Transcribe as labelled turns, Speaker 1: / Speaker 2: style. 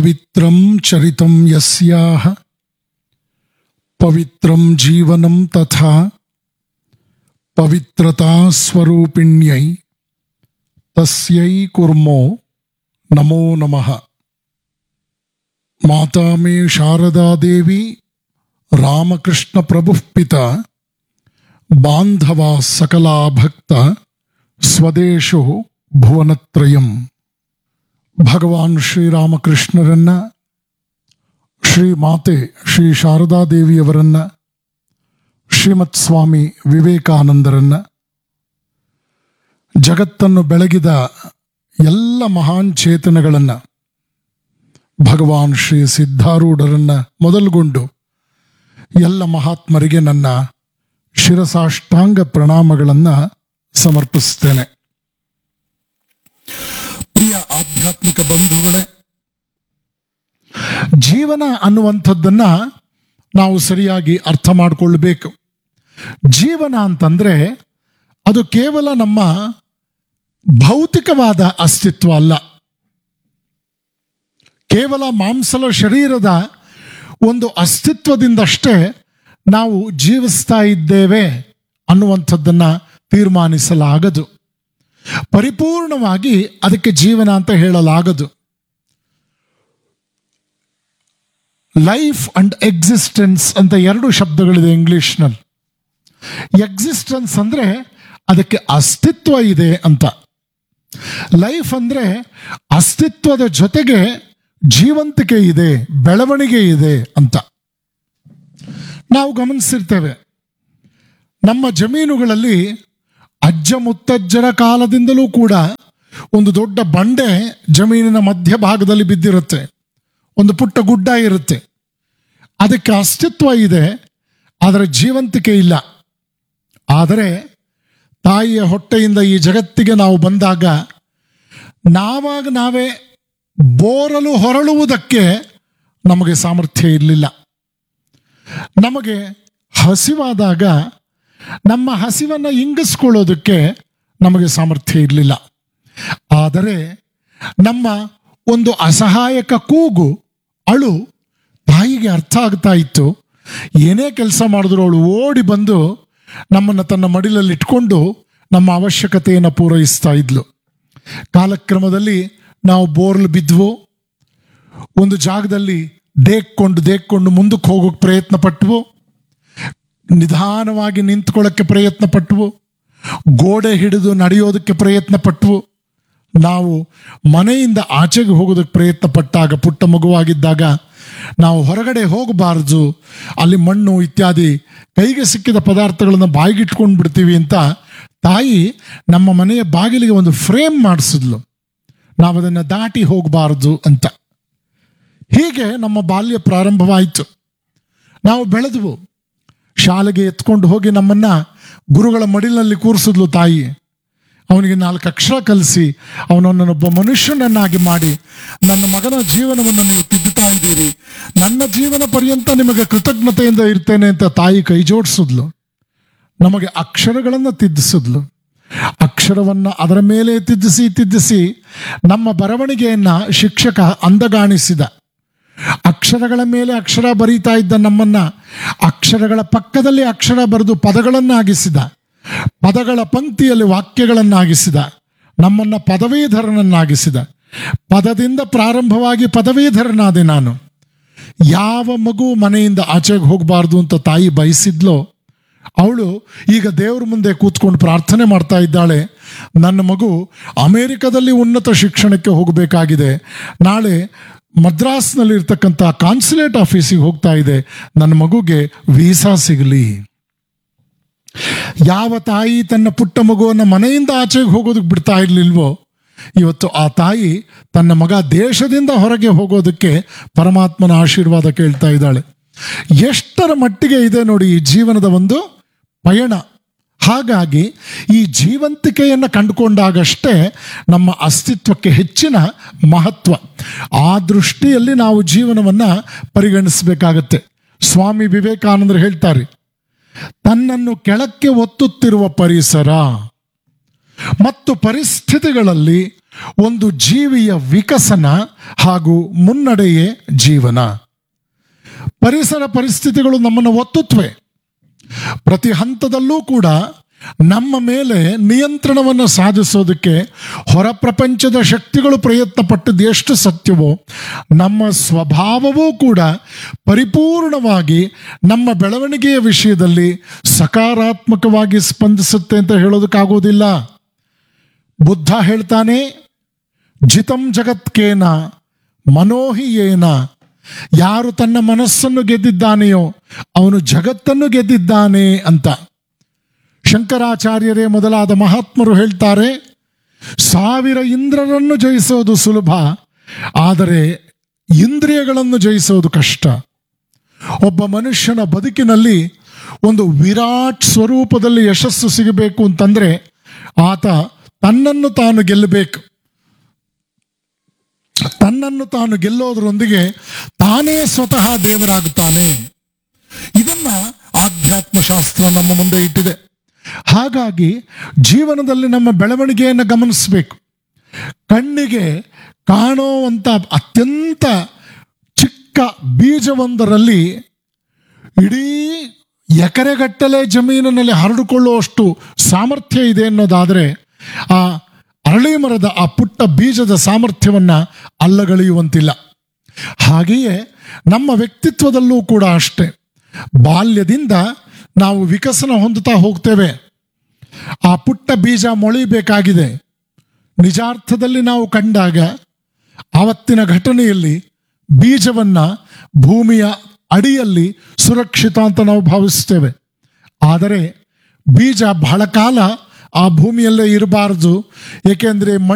Speaker 1: ಪವಿತ್ರಂ ಚರಿತಂ ಯಸ್ಯಾಹ ಪವಿತ್ರಂ ಜೀವನಂ ತಥಾ ಪವಿತ್ರತಾ ಸ್ವರೂಪಿಣ್ಯೈ ತಸ್ಯೈ ಕುರ್ಮೋ ನಮೋ ನಮಃ ಮಾತಾ ಮೇ ಶಾರದಾ ದೇವಿ ರಾಮಕೃಷ್ಣ ಪ್ರಭು ಪಿತ ಬಾಂಧವ ಸಕಲಾ ಭಕ್ತ ಸ್ವದೇಶು ಭುವನತ್ರಯಂ ಭಗವಾನ್ ಶ್ರೀರಾಮಕೃಷ್ಣರನ್ನ ಶ್ರೀ ಮಾತೆ ಶ್ರೀ ಶಾರದಾದೇವಿಯವರನ್ನ ಶ್ರೀಮತ್ ಸ್ವಾಮಿ ವಿವೇಕಾನಂದರನ್ನ ಜಗತ್ತನ್ನು ಬೆಳಗಿದ ಎಲ್ಲ ಮಹಾನ್ ಚೇತನಗಳನ್ನ ಭಗವಾನ್ ಶ್ರೀ ಸಿದ್ಧಾರೂಢರನ್ನ ಮೊದಲುಗೊಂಡು ಎಲ್ಲ ಮಹಾತ್ಮರಿಗೆ ನನ್ನ ಶಿರಸಾಷ್ಟಾಂಗ ಪ್ರಣಾಮಗಳನ್ನ ಸಮರ್ಪಿಸ್ತೇನೆ ಪ್ರಿಯ ಆಧ್ಯಾತ್ಮಿಕ ಬಂಧುಗಳೇ ಜೀವನ ಅನ್ನುವಂಥದ್ದನ್ನ ನಾವು ಸರಿಯಾಗಿ ಅರ್ಥ ಮಾಡಿಕೊಳ್ಬೇಕು ಜೀವನ ಅಂತಂದ್ರೆ ಅದು ಕೇವಲ ನಮ್ಮ ಭೌತಿಕವಾದ ಅಸ್ತಿತ್ವ ಅಲ್ಲ ಕೇವಲ ಮಾಂಸಲ ಶರೀರದ ಒಂದು ಅಸ್ತಿತ್ವದಿಂದಷ್ಟೇ ನಾವು ಜೀವಿಸ್ತಾ ಇದ್ದೇವೆ ಅನ್ನುವಂಥದ್ದನ್ನ ತೀರ್ಮಾನಿಸಲಾಗದು ಪರಿಪೂರ್ಣವಾಗಿ ಅದಕ್ಕೆ ಜೀವನ ಅಂತ ಹೇಳಲಾಗದು ಲೈಫ್ ಅಂಡ್ ಎಕ್ಸಿಸ್ಟೆನ್ಸ್ ಅಂತ ಎರಡು ಶಬ್ದಗಳಿದೆ ಇಂಗ್ಲಿಷ್ನಲ್ಲಿ ಎಕ್ಸಿಸ್ಟೆನ್ಸ್ ಅಂದ್ರೆ ಅದಕ್ಕೆ ಅಸ್ತಿತ್ವ ಇದೆ ಅಂತ ಲೈಫ್ ಅಂದ್ರೆ ಅಸ್ತಿತ್ವದ ಜೊತೆಗೆ ಜೀವಂತಿಕೆ ಇದೆ ಬೆಳವಣಿಗೆ ಇದೆ ಅಂತ ನಾವು ಗಮನಿಸಿರ್ತೇವೆ ನಮ್ಮ ಜಮೀನುಗಳಲ್ಲಿ ಅಜ್ಜ ಮುತ್ತಜ್ಜರ ಕಾಲದಿಂದಲೂ ಕೂಡ ಒಂದು ದೊಡ್ಡ ಬಂಡೆ ಜಮೀನಿನ ಮಧ್ಯಭಾಗದಲ್ಲಿ ಬಿದ್ದಿರುತ್ತೆ ಒಂದು ಪುಟ್ಟ ಗುಡ್ಡ ಇರುತ್ತೆ ಅದಕ್ಕೆ ಅಸ್ತಿತ್ವ ಇದೆ ಅದರ ಜೀವಂತಿಕೆ ಇಲ್ಲ ಆದರೆ ತಾಯಿಯ ಹೊಟ್ಟೆಯಿಂದ ಈ ಜಗತ್ತಿಗೆ ನಾವು ಬಂದಾಗ ನಾವಾಗ ನಾವೇ ಬೋರಲು ಹೊರಳುವುದಕ್ಕೆ ನಮಗೆ ಸಾಮರ್ಥ್ಯ ಇರಲಿಲ್ಲ ನಮಗೆ ಹಸಿವಾದಾಗ ನಮ್ಮ ಹಸಿವನ್ನು ಇಂಗಿಸ್ಕೊಳ್ಳೋದಕ್ಕೆ ನಮಗೆ ಸಾಮರ್ಥ್ಯ ಇರಲಿಲ್ಲ ಆದರೆ ನಮ್ಮ ಒಂದು ಅಸಹಾಯಕ ಕೂಗು ಅಳು ತಾಯಿಗೆ ಅರ್ಥ ಆಗ್ತಾ ಇತ್ತು ಏನೇ ಕೆಲಸ ಮಾಡಿದ್ರು ಅವಳು ಓಡಿ ಬಂದು ನಮ್ಮನ್ನು ತನ್ನ ಮಡಿಲಲ್ಲಿ ಇಟ್ಕೊಂಡು ನಮ್ಮ ಅವಶ್ಯಕತೆಯನ್ನು ಪೂರೈಸ್ತಾ ಇದ್ಲು ಕಾಲಕ್ರಮದಲ್ಲಿ ನಾವು ಬೋರ್ಲ್ ಬಿದ್ವು ಒಂದು ಜಾಗದಲ್ಲಿ ದೇಕ್ಕೊಂಡು ದೇಕ್ಕೊಂಡು ಮುಂದಕ್ಕೆ ಹೋಗೋಕೆ ಪ್ರಯತ್ನ ಪಟ್ವು ನಿಧಾನವಾಗಿ ನಿಂತ್ಕೊಳ್ಳೋಕ್ಕೆ ಪ್ರಯತ್ನ ಪಟ್ವು ಗೋಡೆ ಹಿಡಿದು ನಡೆಯೋದಕ್ಕೆ ಪ್ರಯತ್ನ ಪಟ್ವು ನಾವು ಮನೆಯಿಂದ ಆಚೆಗೆ ಹೋಗೋದಕ್ಕೆ ಪ್ರಯತ್ನ ಪಟ್ಟಾಗ ಪುಟ್ಟ ಮಗುವಾಗಿದ್ದಾಗ ನಾವು ಹೊರಗಡೆ ಹೋಗಬಾರ್ದು ಅಲ್ಲಿ ಮಣ್ಣು ಇತ್ಯಾದಿ ಕೈಗೆ ಸಿಕ್ಕಿದ ಪದಾರ್ಥಗಳನ್ನು ಬಾಯಿಗಿಟ್ಕೊಂಡು ಬಿಡ್ತೀವಿ ಅಂತ ತಾಯಿ ನಮ್ಮ ಮನೆಯ ಬಾಗಿಲಿಗೆ ಒಂದು ಫ್ರೇಮ್ ಮಾಡಿಸಿದ್ಲು ನಾವು ಅದನ್ನು ದಾಟಿ ಹೋಗಬಾರ್ದು ಅಂತ ಹೀಗೆ ನಮ್ಮ ಬಾಲ್ಯ ಪ್ರಾರಂಭವಾಯಿತು ನಾವು ಬೆಳೆದವು ಶಾಲೆಗೆ ಎತ್ಕೊಂಡು ಹೋಗಿ ನಮ್ಮನ್ನ ಗುರುಗಳ ಮಡಿಲಲ್ಲಿ ಕೂರಿಸಿದ್ಲು ತಾಯಿ ಅವನಿಗೆ ನಾಲ್ಕು ಅಕ್ಷರ ಕಲಿಸಿ ಅವನನ್ನೊಬ್ಬ ಮನುಷ್ಯನನ್ನಾಗಿ ಮಾಡಿ ನನ್ನ ಮಗನ ಜೀವನವನ್ನು ನೀವು ತಿದ್ದುತ್ತಾ ಇದ್ದೀರಿ ನನ್ನ ಜೀವನ ಪರ್ಯಂತ ನಿಮಗೆ ಕೃತಜ್ಞತೆಯಿಂದ ಇರ್ತೇನೆ ಅಂತ ತಾಯಿ ಕೈ ಜೋಡಿಸಿದ್ಲು ನಮಗೆ ಅಕ್ಷರಗಳನ್ನು ತಿದ್ದಿಸಿದ್ಲು ಅಕ್ಷರವನ್ನ ಅದರ ಮೇಲೆ ತಿದ್ದಿಸಿ ತಿದ್ದಿಸಿ ನಮ್ಮ ಬರವಣಿಗೆಯನ್ನ ಶಿಕ್ಷಕ ಅಂದಗಾಣಿಸಿದ ಅಕ್ಷರಗಳ ಮೇಲೆ ಅಕ್ಷರ ಬರೀತಾ ಇದ್ದ ನಮ್ಮನ್ನ ಅಕ್ಷರಗಳ ಪಕ್ಕದಲ್ಲಿ ಅಕ್ಷರ ಬರೆದು ಪದಗಳನ್ನಾಗಿಸಿದ ಪದಗಳ ಪಂಕ್ತಿಯಲ್ಲಿ ವಾಕ್ಯಗಳನ್ನಾಗಿಸಿದ ನಮ್ಮನ್ನ ಪದವೀಧರನನ್ನಾಗಿಸಿದ ಪದದಿಂದ ಪ್ರಾರಂಭವಾಗಿ ಪದವೀಧರನಾದೆ ನಾನು ಯಾವ ಮಗು ಮನೆಯಿಂದ ಆಚೆಗೆ ಹೋಗಬಾರ್ದು ಅಂತ ತಾಯಿ ಬಯಸಿದ್ಲೋ ಅವಳು ಈಗ ದೇವ್ರ ಮುಂದೆ ಕೂತ್ಕೊಂಡು ಪ್ರಾರ್ಥನೆ ಮಾಡ್ತಾ ಇದ್ದಾಳೆ ನನ್ನ ಮಗು ಅಮೆರಿಕದಲ್ಲಿ ಉನ್ನತ ಶಿಕ್ಷಣಕ್ಕೆ ಹೋಗಬೇಕಾಗಿದೆ ನಾಳೆ ಮದ್ರಾಸ್ನಲ್ಲಿ ಇರ್ತಕ್ಕಂಥ ಕಾನ್ಸುಲೇಟ್ ಆಫೀಸಿಗೆ ಹೋಗ್ತಾ ಇದೆ ನನ್ನ ಮಗುಗೆ ವೀಸಾ ಸಿಗಲಿ ಯಾವ ತಾಯಿ ತನ್ನ ಪುಟ್ಟ ಮಗುವನ್ನು ಮನೆಯಿಂದ ಆಚೆಗೆ ಹೋಗೋದಕ್ಕೆ ಬಿಡ್ತಾ ಇರ್ಲಿಲ್ವೋ ಇವತ್ತು ಆ ತಾಯಿ ತನ್ನ ಮಗ ದೇಶದಿಂದ ಹೊರಗೆ ಹೋಗೋದಕ್ಕೆ ಪರಮಾತ್ಮನ ಆಶೀರ್ವಾದ ಕೇಳ್ತಾ ಇದ್ದಾಳೆ ಎಷ್ಟರ ಮಟ್ಟಿಗೆ ಇದೆ ನೋಡಿ ಈ ಜೀವನದ ಒಂದು ಪಯಣ ಹಾಗಾಗಿ ಈ ಜೀವಂತಿಕೆಯನ್ನು ಕಂಡುಕೊಂಡಾಗಷ್ಟೇ ನಮ್ಮ ಅಸ್ತಿತ್ವಕ್ಕೆ ಹೆಚ್ಚಿನ ಮಹತ್ವ ಆ ದೃಷ್ಟಿಯಲ್ಲಿ ನಾವು ಜೀವನವನ್ನು ಪರಿಗಣಿಸಬೇಕಾಗತ್ತೆ ಸ್ವಾಮಿ ವಿವೇಕಾನಂದರು ಹೇಳ್ತಾರೆ ತನ್ನನ್ನು ಕೆಳಕ್ಕೆ ಒತ್ತುತ್ತಿರುವ ಪರಿಸರ ಮತ್ತು ಪರಿಸ್ಥಿತಿಗಳಲ್ಲಿ ಒಂದು ಜೀವಿಯ ವಿಕಸನ ಹಾಗೂ ಮುನ್ನಡೆಯೇ ಜೀವನ ಪರಿಸರ ಪರಿಸ್ಥಿತಿಗಳು ನಮ್ಮನ್ನು ಒತ್ತುತ್ತವೆ ಪ್ರತಿ ಹಂತದಲ್ಲೂ ಕೂಡ ನಮ್ಮ ಮೇಲೆ ನಿಯಂತ್ರಣವನ್ನು ಸಾಧಿಸೋದಕ್ಕೆ ಹೊರ ಪ್ರಪಂಚದ ಶಕ್ತಿಗಳು ಪ್ರಯತ್ನ ಪಟ್ಟದ್ದು ಎಷ್ಟು ಸತ್ಯವೋ ನಮ್ಮ ಸ್ವಭಾವವೂ ಕೂಡ ಪರಿಪೂರ್ಣವಾಗಿ ನಮ್ಮ ಬೆಳವಣಿಗೆಯ ವಿಷಯದಲ್ಲಿ ಸಕಾರಾತ್ಮಕವಾಗಿ ಸ್ಪಂದಿಸುತ್ತೆ ಅಂತ ಹೇಳೋದಕ್ಕಾಗೋದಿಲ್ಲ ಬುದ್ಧ ಹೇಳ್ತಾನೆ ಜಿತಂ ಜಗತ್ಕೇನ ಮನೋಹಿಯೇನ ಯಾರು ತನ್ನ ಮನಸ್ಸನ್ನು ಗೆದ್ದಿದ್ದಾನೆಯೋ ಅವನು ಜಗತ್ತನ್ನು ಗೆದ್ದಿದ್ದಾನೆ ಅಂತ ಶಂಕರಾಚಾರ್ಯರೇ ಮೊದಲಾದ ಮಹಾತ್ಮರು ಹೇಳ್ತಾರೆ ಸಾವಿರ ಇಂದ್ರರನ್ನು ಜಯಿಸೋದು ಸುಲಭ ಆದರೆ ಇಂದ್ರಿಯಗಳನ್ನು ಜಯಿಸೋದು ಕಷ್ಟ ಒಬ್ಬ ಮನುಷ್ಯನ ಬದುಕಿನಲ್ಲಿ ಒಂದು ವಿರಾಟ್ ಸ್ವರೂಪದಲ್ಲಿ ಯಶಸ್ಸು ಸಿಗಬೇಕು ಅಂತಂದ್ರೆ ಆತ ತನ್ನನ್ನು ತಾನು ಗೆಲ್ಲಬೇಕು ತನ್ನನ್ನು ತಾನು ಗೆಲ್ಲೋದ್ರೊಂದಿಗೆ ತಾನೇ ಸ್ವತಃ ದೇವರಾಗುತ್ತಾನೆ ಇದನ್ನ ಆಧ್ಯಾತ್ಮ ಶಾಸ್ತ್ರ ನಮ್ಮ ಮುಂದೆ ಇಟ್ಟಿದೆ ಹಾಗಾಗಿ ಜೀವನದಲ್ಲಿ ನಮ್ಮ ಬೆಳವಣಿಗೆಯನ್ನು ಗಮನಿಸಬೇಕು ಕಣ್ಣಿಗೆ ಕಾಣುವಂಥ ಅತ್ಯಂತ ಚಿಕ್ಕ ಬೀಜವೊಂದರಲ್ಲಿ ಇಡೀ ಎಕರೆಗಟ್ಟಲೆ ಜಮೀನಿನಲ್ಲಿ ಹರಡಿಕೊಳ್ಳುವಷ್ಟು ಸಾಮರ್ಥ್ಯ ಇದೆ ಅನ್ನೋದಾದರೆ ಆ ಅರಳಿ ಮರದ ಆ ಪುಟ್ಟ ಬೀಜದ ಸಾಮರ್ಥ್ಯವನ್ನು ಅಲ್ಲಗಳೆಯುವಂತಿಲ್ಲ ಹಾಗೆಯೇ ನಮ್ಮ ವ್ಯಕ್ತಿತ್ವದಲ್ಲೂ ಕೂಡ ಅಷ್ಟೆ ಬಾಲ್ಯದಿಂದ ನಾವು ವಿಕಸನ ಹೊಂದುತ್ತಾ ಹೋಗ್ತೇವೆ ಆ ಪುಟ್ಟ ಬೀಜ ಮೊಳಿಬೇಕಾಗಿದೆ ನಿಜಾರ್ಥದಲ್ಲಿ ನಾವು ಕಂಡಾಗ ಆವತ್ತಿನ ಘಟನೆಯಲ್ಲಿ ಬೀಜವನ್ನ ಭೂಮಿಯ ಅಡಿಯಲ್ಲಿ ಸುರಕ್ಷಿತ ಅಂತ ನಾವು ಭಾವಿಸ್ತೇವೆ ಆದರೆ ಬೀಜ ಬಹಳ ಕಾಲ ಆ ಭೂಮಿಯಲ್ಲೇ ಇರಬಾರದು ಏಕೆಂದರೆ